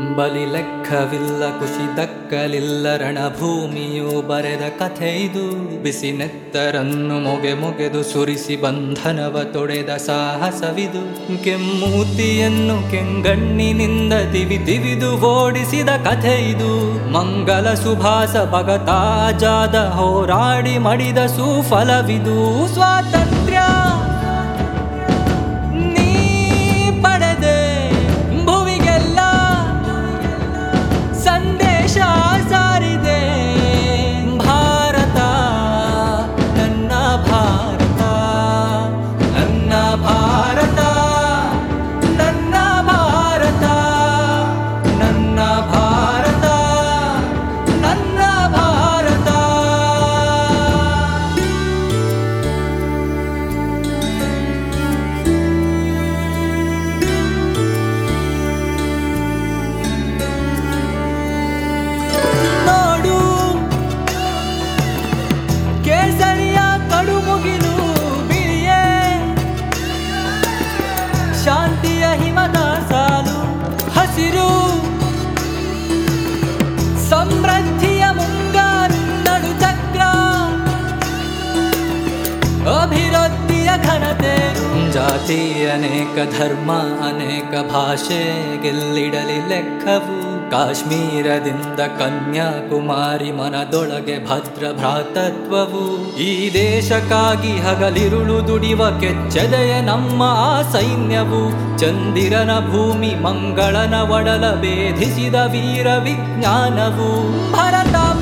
ಬಲಿ ಲೆಕ್ಕವಿಲ್ಲ ಖುಷಿ ದಕ್ಕಲಿಲ್ಲ ರಣಭೂಮಿಯು ಬರೆದ ಕಥೆ ಇದು ಬಿಸಿ ನೆತ್ತರನ್ನು ಮೊಗೆ ಮೊಗೆದು ಸುರಿಸಿ ಬಂಧನವ ತೊಡೆದ ಸಾಹಸವಿದು ಕೆಮ್ಮೂತಿಯನ್ನು ಕೆಂಗಣ್ಣಿನಿಂದ ತಿವಿ ತಿವಿದು ಓಡಿಸಿದ ಕಥೆ ಇದು ಮಂಗಲ ಸುಭಾಸ ಭಗತಾಜಾದ ಹೋರಾಡಿ ಮಡಿದ ಸುಫಲವಿದು ಸ್ವಾತಂತ್ರ್ಯ ನೀ ಪಡೆದೆ ಭುವಿಗೆಲ್ಲ ಸಂದೇಶ ಸಾರಿದೆ ಭಾರತ ನನ್ನ ಭಾರತ ನನ್ನ ಭಾರತ ನನ್ನ ಭಾರತ ನನ್ನ ಭಾರತ ನನ್ನ ಭಾರತ ನೋಡು ಕೇಸರಿಯ ಕಡುಮುಗಿಲು ಬಿಳಿಯೇ ಶಾಂತಿಯ ಹಿಮದ ಸಾಲು ಹಸಿರು ಸಮೃದ್ಧಿಯ ಮುಂಗಾರು ನಡು ಚಕ್ರ ಅಭಿವೃದ್ಧಿಯ ಘನತೆ ಜಾತಿ ಅನೇಕ ಧರ್ಮ ಅನೇಕ ಭಾಷೆ ಗೆಲ್ಲಿಡಲಿ ಲೆಕ್ಕವು ಕಾಶ್ಮೀರದಿಂದ ಕನ್ಯಾಕುಮಾರಿ ಮನದೊಳಗೆ ಭದ್ರ ಭ್ರಾತತ್ವವು ಈ ದೇಶಕ್ಕಾಗಿ ಹಗಲಿರುಳು ದುಡಿವ ಕೆಚ್ಚೆದೆಯ ನಮ್ಮ ಆ ಸೈನ್ಯವು ಚಂದಿರನ ಭೂಮಿ ಮಂಗಳನ ಒಡಲ ಭೇದಿಸಿದ ವೀರ ವಿಜ್ಞಾನವು ಭರತ